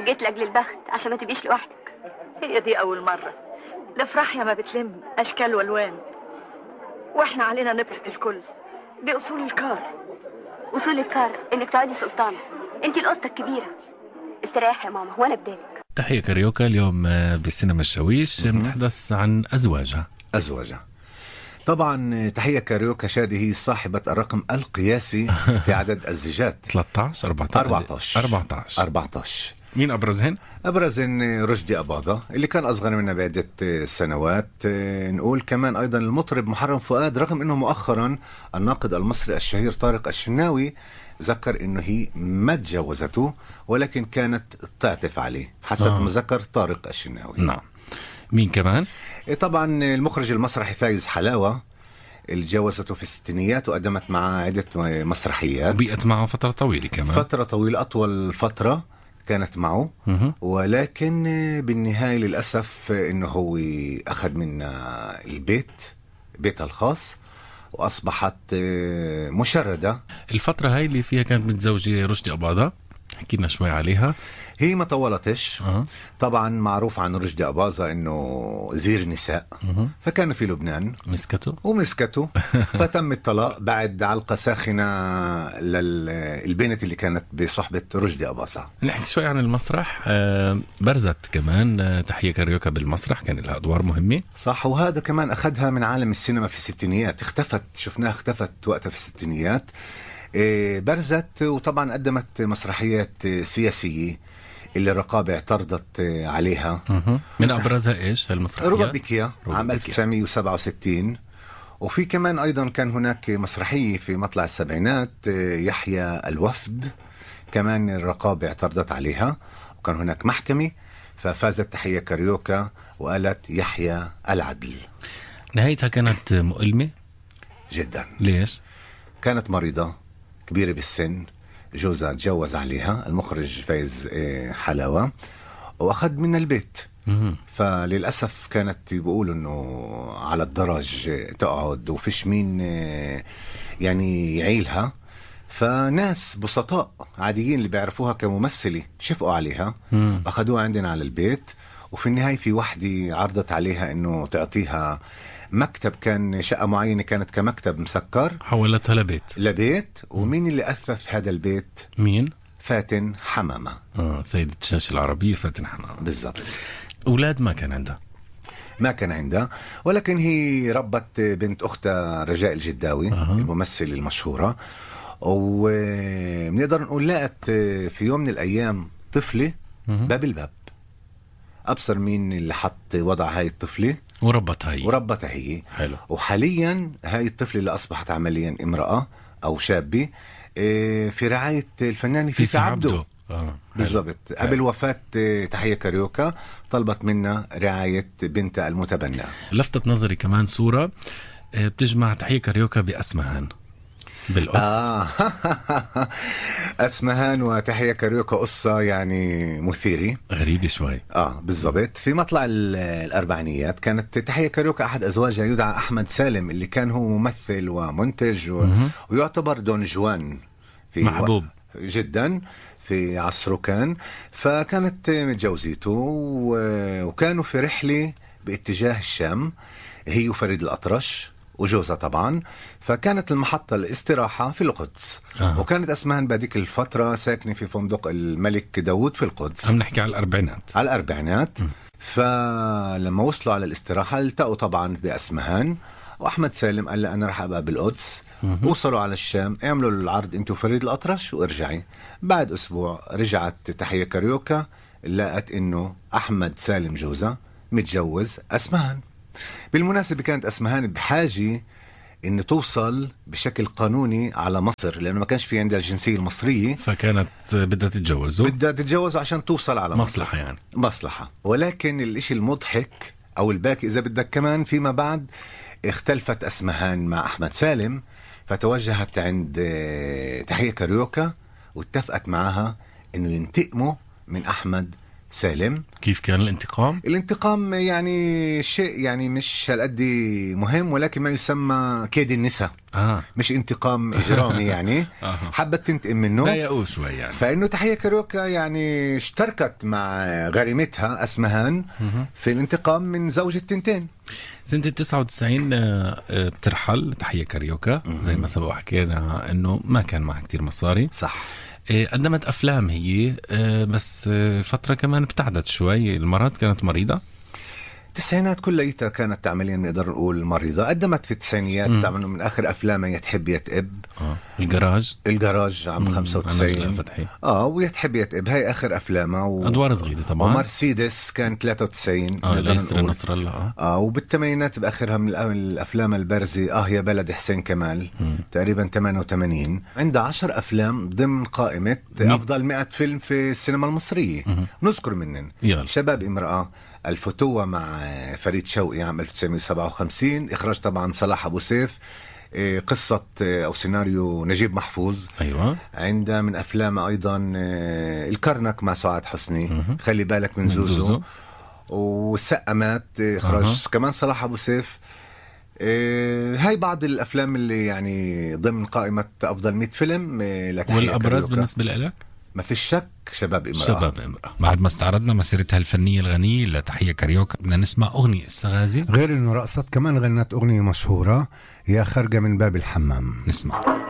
جيت لاجل البخت عشان ما تبقيش لوحدك هي دي أول مرة الأفراح يا ما بتلم أشكال والوان وإحنا علينا نبسط الكل دي أصول الكار وصول الكار انك تقعدي سلطانه انت القسطه الكبيره استريحي يا ماما وانا بدالك تحية كاريوكا اليوم آه، بالسينما الشاويش بنتحدث عن أزواجها أزواجها طبعا تحية كاريوكا شادي هي صاحبة الرقم القياسي في عدد الزيجات 13 14 14 14 14 مين أبرزهن؟ أبرز إن رشدي أباظة اللي كان أصغر منا بعدة سنوات نقول كمان أيضا المطرب محرم فؤاد رغم أنه مؤخرا الناقد المصري الشهير طارق الشناوي ذكر انه هي ما تجوزته ولكن كانت تعطف عليه حسب آه. ما ذكر طارق الشناوي نعم مين كمان؟ إيه طبعا المخرج المسرحي فايز حلاوه اللي جوزته في الستينيات وقدمت معه عده مسرحيات وبيئت معه فترة طويلة كمان فتره طويله اطول فتره كانت معه مهم. ولكن بالنهايه للاسف انه هو اخذ منا البيت بيتها الخاص واصبحت آه، مشرده الفترة هاي اللي فيها كانت متزوجة رشدي أباضة حكينا شوي عليها هي ما طولتش أه. طبعا معروف عن رشدي أباظة انه زير نساء مهم. فكان في لبنان مسكته ومسكته فتم الطلاق بعد علقة ساخنة للبنت اللي كانت بصحبة رشدي أباظة نحكي شوي عن المسرح آه، برزت كمان آه، تحية كاريوكا بالمسرح كان لها أدوار مهمة صح وهذا كمان أخذها من عالم السينما في الستينيات اختفت شفناها اختفت وقتها في الستينيات إيه، برزت وطبعا قدمت مسرحيات إيه، سياسية اللي الرقابة اعترضت إيه، عليها مهم. من أبرزها إيش هالمسرحيات؟ ربع بكيا ربع عام بكيا. 1967 وفي كمان ايضا كان هناك مسرحيه في مطلع السبعينات آه، يحيى الوفد كمان الرقابه اعترضت عليها وكان هناك محكمه ففازت تحيه كاريوكا وقالت يحيى العدل نهايتها كانت مؤلمة جدا ليش؟ كانت مريضه كبيره بالسن جوزها تجوز عليها المخرج فايز آه، حلاوه واخذ من البيت مهم. فللاسف كانت بيقولوا انه على الدرج تقعد وفيش مين آه، يعني يعيلها فناس بسطاء عاديين اللي بيعرفوها كممثله شفقوا عليها مم. اخذوها عندنا على البيت وفي النهايه في وحده عرضت عليها انه تعطيها مكتب كان شقه معينه كانت كمكتب مسكر حولتها لبيت لبيت ومين اللي اثث هذا البيت مين؟ فاتن حمامه آه سيدة الشاشة العربية فاتن حمام بالضبط أولاد ما كان عندها ما كان عندها ولكن هي ربت بنت اختها رجاء الجداوي أها. الممثله المشهوره وبنقدر نقول لقت في يوم من الايام طفله مهم. باب الباب ابصر مين اللي حط وضع هاي الطفله وربتها هي وربتها هي حلو وحاليا هاي الطفله اللي اصبحت عمليا امراه او شابه إيه، في رعايه الفنان فيفي عبده اه حلو. بالضبط قبل وفاة آه، تحية كاريوكا طلبت منا رعاية بنتها المتبنى لفتت نظري كمان صورة آه، بتجمع تحية كاريوكا بأسمهان بالقدس آه. آه أسمهان وتحية كاريوكا قصة يعني مثيرة غريبة شوي اه بالضبط في مطلع ال- الاربعينيات كانت تحيه كاريوكا احد ازواجها يدعى احمد سالم اللي كان هو ممثل ومنتج و... مهم. ويعتبر دون جوان في محبوب. جدا في عصره كان فكانت متجوزيته و... وكانوا في رحله باتجاه الشام هي وفريد الاطرش وجوزها طبعا فكانت المحطة الاستراحة في القدس آه. وكانت أسمهان بهذيك الفترة ساكنة في فندق الملك داود في القدس عم نحكي على الأربعينات على الأربعينات فلما وصلوا على الاستراحة التقوا طبعا بأسمهان وأحمد سالم قال لها أنا رح أبقى بالقدس وصلوا على الشام اعملوا العرض أنت وفريد الأطرش وارجعي بعد أسبوع رجعت تحية كاريوكا لقت إنه أحمد سالم جوزها متجوز أسمهان بالمناسبة كانت أسمهان بحاجة إن توصل بشكل قانوني على مصر لأنه ما كانش في عندها الجنسية المصرية فكانت بدها تتجوزه بدها تتجوز عشان توصل على مصر مصلحة يعني مصلحة ولكن الاشي المضحك او الباكي اذا بدك كمان فيما بعد اختلفت اسمهان مع احمد سالم فتوجهت عند آه، تحية كاريوكا واتفقت معها انه ينتقموا من احمد سالم كيف كان الانتقام؟ الانتقام يعني شيء يعني مش هالقد مهم ولكن ما يسمى كيد النساء اه مش انتقام اجرامي يعني أها. حبت تنتقم منه لا يئوس شوي يعني فانه تحيه كاروكا يعني اشتركت مع غريمتها اسمهان في الانتقام من زوج التنتين سنة 99 آه، آه، بترحل تحية كاريوكا زي ما سبق حكينا انه ما كان معها كتير مصاري صح آه، قدمت افلام هي آه، بس آه، فترة كمان ابتعدت شوي المرض كانت مريضة التسعينات كليتها كانت تعمليا نقدر نقول مريضة قدمت في التسعينيات تعمل من آخر أفلامها يا تحب يا تقب اه الجراج الجراج عام مم. أنا 95 نجلاء فتحي. اه ويا تحب يا تقب هاي آخر أفلامها و... ادوار صغيرة طبعا ومرسيدس كان 93 اه نقدر ليسرى نقول. نصر الله اه اه وبالثمانينات باخرها من الأ- الافلام البارزه اه يا بلد حسين كمال تقريبا 88 عندها 10 افلام ضمن قائمه افضل 100 فيلم في السينما المصريه نذكر منن يلا. شباب امراه الفتوة مع فريد شوقي عام 1957 إخراج طبعا صلاح أبو سيف إيه، قصة إيه، أو سيناريو نجيب محفوظ ايوه عندها من أفلامها أيضا إيه، الكرنك مع سعاد حسني خلي بالك من, من زوزو, زوزو. والسقمات إخراج أها. كمان صلاح أبو سيف إيه، هاي بعض الأفلام اللي يعني ضمن قائمة أفضل 100 فيلم إيه، لتحية والابرز كاريوكا. بالنسبة لك؟ ما في شك شباب امرأة شباب امرأة بعد ما استعرضنا مسيرتها الفنية الغنية لتحية كاريوكا بدنا نسمع أغنية استغاثي غير انه رقصت كمان غنت اغنيه مشهوره يا خارجه من باب الحمام نسمع